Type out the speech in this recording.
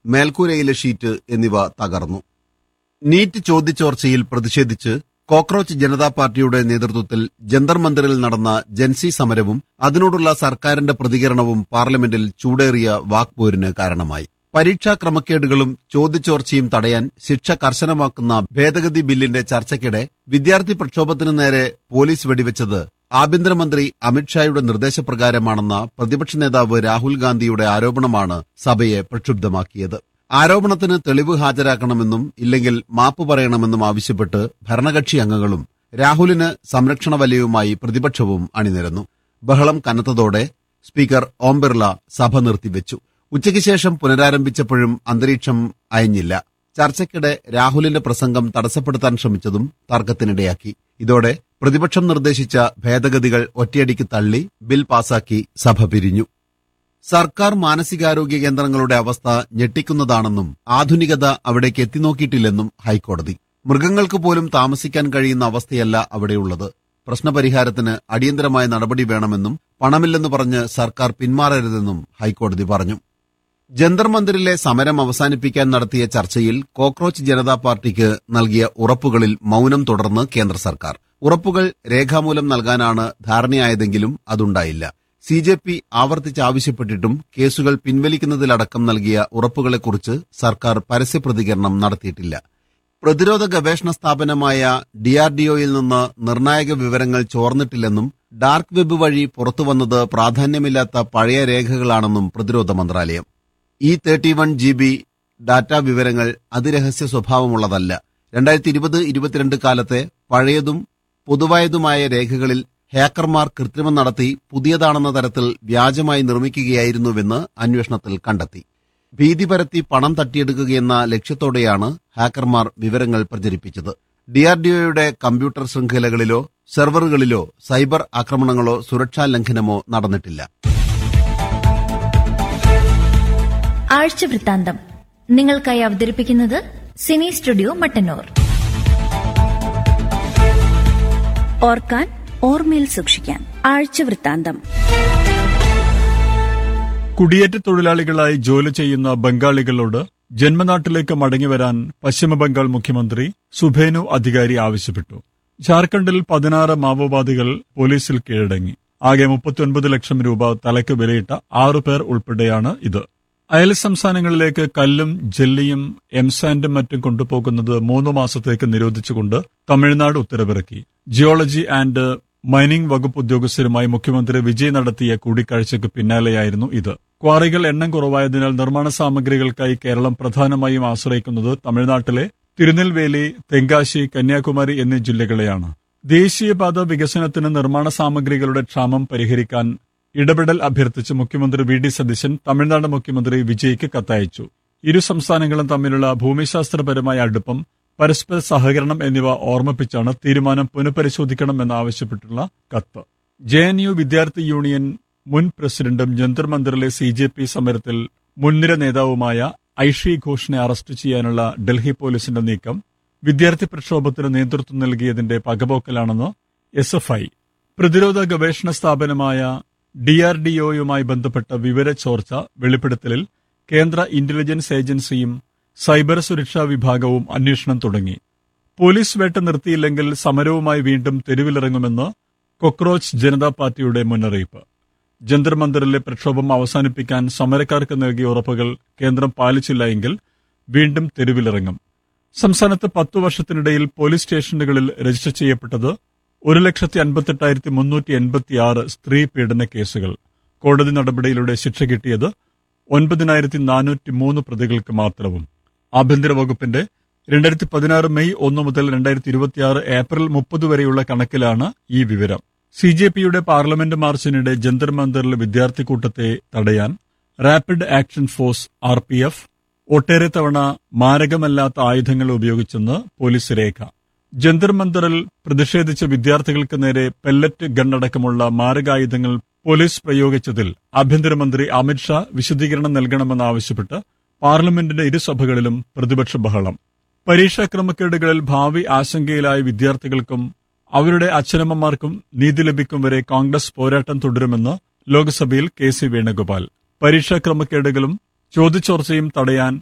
മേൽക്കൂരയിലെ sheet എന്നിവ തകർന്നു NEET ചോദ്യചോർച്ചയിൽ പ്രതിഷേധിച്ച് കോക്രോച്ച് ജനതാ പാർട്ടിയുടെ നേതൃത്വത്തിൽ ജന്തർ മന്ദിറിൽ നടന്ന ജൻസി സമരവും അതിനോടുള്ള സർക്കാരിന്റെ പ്രതികരണവും പാർലമെന്റിൽ ചൂടേറിയ വാക്പോരിന് കാരണമായി പരീക്ഷാ ക്രമക്കേടുകളും ചോദ്യചോർച്ചയും തടയാൻ ശിക്ഷ കർശനമാക്കുന്ന ഭേദഗതി ബില്ലിന്റെ ചർച്ചയ്ക്കിടെ വിദ്യാർത്ഥി പ്രക്ഷോഭത്തിനു നേരെ പോലീസ് വെടിവെച്ചത് ആഭ്യന്തരമന്ത്രി അമിത്ഷായുടെ നിർദ്ദേശപ്രകാരമാണെന്ന പ്രതിപക്ഷ നേതാവ് രാഹുൽ ഗാന്ധിയുടെ ആരോപണമാണ് സഭയെ പ്രക്ഷുബ്ധമാക്കിയത് ആരോപണത്തിന് തെളിവ് ഹാജരാക്കണമെന്നും ഇല്ലെങ്കിൽ മാപ്പ് പറയണമെന്നും ആവശ്യപ്പെട്ട് ഭരണകക്ഷി അംഗങ്ങളും രാഹുലിന് സംരക്ഷണ വലയവുമായി പ്രതിപക്ഷവും അണിനിരന്നു ബഹളം കനത്തതോടെ സ്പീക്കർ ഓം ബിർള സഭ നിർത്തിവെച്ചു ഉച്ചയ്ക്ക് ശേഷം പുനരാരംഭിച്ചപ്പോഴും അന്തരീക്ഷം അയഞ്ഞില്ല ചർച്ചയ്ക്കിടെ രാഹുലിന്റെ പ്രസംഗം തടസ്സപ്പെടുത്താൻ ശ്രമിച്ചതും തർക്കത്തിനിടയാക്കി ഇതോടെ പ്രതിപക്ഷം നിർദ്ദേശിച്ച ഭേദഗതികൾ ഒറ്റയടിക്ക് തള്ളി ബിൽ പാസാക്കി സഭ പിരിഞ്ഞു സർക്കാർ മാനസികാരോഗ്യ കേന്ദ്രങ്ങളുടെ അവസ്ഥ ഞെട്ടിക്കുന്നതാണെന്നും ആധുനികത അവിടേക്ക് എത്തിനോക്കിയിട്ടില്ലെന്നും ഹൈക്കോടതി മൃഗങ്ങൾക്ക് പോലും താമസിക്കാൻ കഴിയുന്ന അവസ്ഥയല്ല അവിടെയുള്ളത് പ്രശ്നപരിഹാരത്തിന് അടിയന്തരമായ നടപടി വേണമെന്നും പണമില്ലെന്ന് പറഞ്ഞ് സർക്കാർ പിന്മാറരുതെന്നും ഹൈക്കോടതി പറഞ്ഞു ജന്തർ മന്ദിറിലെ സമരം അവസാനിപ്പിക്കാൻ നടത്തിയ ചർച്ചയിൽ കോക്രോച്ച് ജനതാ പാർട്ടിക്ക് നൽകിയ ഉറപ്പുകളിൽ മൌനം തുടർന്ന് കേന്ദ്ര സർക്കാർ ഉറപ്പുകൾ രേഖാമൂലം നൽകാനാണ് ധാരണയായതെങ്കിലും അതുണ്ടായില്ല സി ജെ പി ആവർത്തിച്ചാവശ്യപ്പെട്ടിട്ടും കേസുകൾ പിൻവലിക്കുന്നതിലടക്കം നൽകിയ ഉറപ്പുകളെക്കുറിച്ച് സർക്കാർ പരസ്യപ്രതികരണം നടത്തിയിട്ടില്ല പ്രതിരോധ ഗവേഷണ സ്ഥാപനമായ ഡിആർഡിഒയിൽ നിന്ന് നിർണായക വിവരങ്ങൾ ചോർന്നിട്ടില്ലെന്നും ഡാർക്ക് വെബ് വഴി പുറത്തുവന്നത് പ്രാധാന്യമില്ലാത്ത പഴയ രേഖകളാണെന്നും പ്രതിരോധ മന്ത്രാലയം E thirty one G B data വിവരങ്ങൾ അതിരഹസ്യ സ്വഭാവമുള്ളതല്ല രണ്ടായിരത്തി ഇരുപത് ഇരുപത്തിരണ്ട് കാലത്തെ പഴയതും പൊതുവായതുമായ രേഖകളിൽ ഹാക്കർമാർ കൃത്രിമം നടത്തി പുതിയതാണെന്ന തരത്തിൽ വ്യാജമായി നിർമ്മിക്കുകയായിരുന്നുവെന്ന് അന്വേഷണത്തിൽ കണ്ടെത്തി ഭീതി പരത്തി പണം തട്ടിയെടുക്കുകയെന്ന ലക്ഷ്യത്തോടെയാണ് ഹാക്കർമാർ വിവരങ്ങൾ പ്രചരിപ്പിച്ചത് ഡിആർഡിഒയുടെ കമ്പ്യൂട്ടർ ശൃംഖലകളിലോ സെർവറുകളിലോ സൈബർ ആക്രമണങ്ങളോ സുരക്ഷാ ലംഘനമോ നടന്നിട്ടില്ല ആഴ്ച വൃത്താന്തം നിങ്ങൾക്കായി അവതരിപ്പിക്കുന്നത് സിനി സ്റ്റുഡിയോ മട്ടന്നൂർ ഓർക്കാൻ ഓർമ്മയിൽ സൂക്ഷിക്കാൻ ആഴ്ച വൃത്താന്തം കുടിയേറ്റ തൊഴിലാളികളായി ജോലി ചെയ്യുന്ന ബംഗാളികളോട് ജന്മനാട്ടിലേക്ക് മടങ്ങിവരാൻ പശ്ചിമബംഗാൾ മുഖ്യമന്ത്രി സുഭേനു അധികാരി ആവശ്യപ്പെട്ടു ജാർഖണ്ഡിൽ പതിനാറ് മാവോവാദികൾ പോലീസിൽ കീഴടങ്ങി ആകെ മുപ്പത്തിയൊൻപത് ലക്ഷം രൂപ തലയ്ക്ക് വിലയിട്ട ആറുപേർ ഉൾപ്പെടെയാണ് ഇത് അയൽ സംസ്ഥാനങ്ങളിലേക്ക് കല്ലും ജെല്ലിയും എംസാൻഡും മറ്റും കൊണ്ടുപോകുന്നത് മൂന്ന് മാസത്തേക്ക് നിരോധിച്ചുകൊണ്ട് തമിഴ്നാട് ഉത്തരവിറക്കി ജിയോളജി ആൻഡ് മൈനിംഗ് വകുപ്പ് ഉദ്യോഗസ്ഥരുമായി മുഖ്യമന്ത്രി വിജയ് നടത്തിയ കൂടിക്കാഴ്ചയ്ക്ക് പിന്നാലെയായിരുന്നു ഇത് ക്വാറികൾ എണ്ണം കുറവായതിനാൽ നിർമ്മാണ സാമഗ്രികൾക്കായി കേരളം പ്രധാനമായും ആശ്രയിക്കുന്നത് തമിഴ്നാട്ടിലെ തിരുനെൽവേലി തെങ്കാശി കന്യാകുമാരി എന്നീ ജില്ലകളെയാണ് ദേശീയപാത വികസനത്തിന് നിർമ്മാണ സാമഗ്രികളുടെ ക്ഷാമം പരിഹരിക്കാൻ ഇടപെടൽ അഭ്യർത്ഥിച്ച് മുഖ്യമന്ത്രി വി ഡി സതീശൻ തമിഴ്നാട് മുഖ്യമന്ത്രി വിജയ്ക്ക് കത്തയച്ചു ഇരു സംസ്ഥാനങ്ങളും തമ്മിലുള്ള ഭൂമിശാസ്ത്രപരമായ അടുപ്പം പരസ്പര സഹകരണം എന്നിവ ഓർമ്മിപ്പിച്ചാണ് തീരുമാനം പുനഃപരിശോധിക്കണമെന്നാവശ്യപ്പെട്ടുള്ള കത്ത് ജെ എൻ യു വിദ്യാർത്ഥി യൂണിയൻ മുൻ പ്രസിഡന്റും ജന്തർ മന്ദിറിലെ സി ജെ പി സമരത്തിൽ മുൻനിര നേതാവുമായ ഐഷി ഘോഷിനെ അറസ്റ്റ് ചെയ്യാനുള്ള ഡൽഹി പോലീസിന്റെ നീക്കം വിദ്യാർത്ഥി പ്രക്ഷോഭത്തിന് നേതൃത്വം നൽകിയതിന്റെ പകപോക്കലാണെന്ന് എസ് എഫ് ഐ പ്രതിരോധ ഗവേഷണ സ്ഥാപനമായ ഡിആർഡിഒയുമായി ബന്ധപ്പെട്ട വിവര ചോർച്ച വെളിപ്പെടുത്തലിൽ കേന്ദ്ര ഇന്റലിജൻസ് ഏജൻസിയും സൈബർ സുരക്ഷാ വിഭാഗവും അന്വേഷണം തുടങ്ങി പോലീസ് വേട്ട നിർത്തിയില്ലെങ്കിൽ സമരവുമായി വീണ്ടും തെരുവിലിറങ്ങുമെന്ന് കൊക്രോച്ച് ജനതാ പാർട്ടിയുടെ മുന്നറിയിപ്പ് ജന്തർ മന്ദിറിലെ പ്രക്ഷോഭം അവസാനിപ്പിക്കാൻ സമരക്കാർക്ക് നൽകിയ ഉറപ്പുകൾ കേന്ദ്രം പാലിച്ചില്ല എങ്കിൽ വീണ്ടും തെരുവിലിറങ്ങും സംസ്ഥാനത്ത് പത്തു വർഷത്തിനിടയിൽ പോലീസ് സ്റ്റേഷനുകളിൽ രജിസ്റ്റർ ചെയ്യപ്പെട്ടത് ഒരു ലക്ഷത്തി അൻപത്തെട്ടായിരത്തി മുന്നൂറ്റി എൺപത്തിയാറ് സ്ത്രീ പീഡന കേസുകൾ കോടതി നടപടിയിലൂടെ ശിക്ഷ കിട്ടിയത് ഒൻപതിനായിരത്തി നാനൂറ്റി മൂന്ന് പ്രതികൾക്ക് മാത്രവും ആഭ്യന്തര വകുപ്പിന്റെ രണ്ടായിരത്തി പതിനാറ് മെയ് ഒന്ന് മുതൽ രണ്ടായിരത്തി ഇരുപത്തിയാറ് ഏപ്രിൽ മുപ്പത് വരെയുള്ള കണക്കിലാണ് ഈ വിവരം സി ജെ പിയുടെ പാർലമെന്റ് മാർച്ചിനിടെ ജന്തർ മന്ദിറിലെ വിദ്യാർത്ഥി കൂട്ടത്തെ തടയാൻ rapid action force R P F ഒട്ടേറെ തവണ മാരകമല്ലാത്ത ആയുധങ്ങൾ ഉപയോഗിച്ചെന്ന് പോലീസ് രേഖ ജന്തർ മന്ദിറിൽ പ്രതിഷേധിച്ച വിദ്യാർത്ഥികൾക്ക് നേരെ പെല്ലറ്റ് ഗണ്ണടക്കമുള്ള മാരകായുധങ്ങൾ പോലീസ് പ്രയോഗിച്ചതിൽ ആഭ്യന്തരമന്ത്രി അമിത്ഷാ വിശദീകരണം നൽകണമെന്നാവശ്യപ്പെട്ട് പാർലമെന്റിന്റെ ഇരുസഭകളിലും പ്രതിപക്ഷ ബഹളം പരീക്ഷാ ക്രമക്കേടുകളിൽ ഭാവി ആശങ്കയിലായ വിദ്യാർത്ഥികൾക്കും അവരുടെ അച്ഛനമ്മമാർക്കും നീതി ലഭിക്കും വരെ കോൺഗ്രസ് പോരാട്ടം തുടരുമെന്ന് ലോക്സഭയിൽ കെ സി വേണുഗോപാൽ പരീക്ഷാ ക്രമക്കേടുകളും ചോദ്യചോർച്ചയും തടയാൻ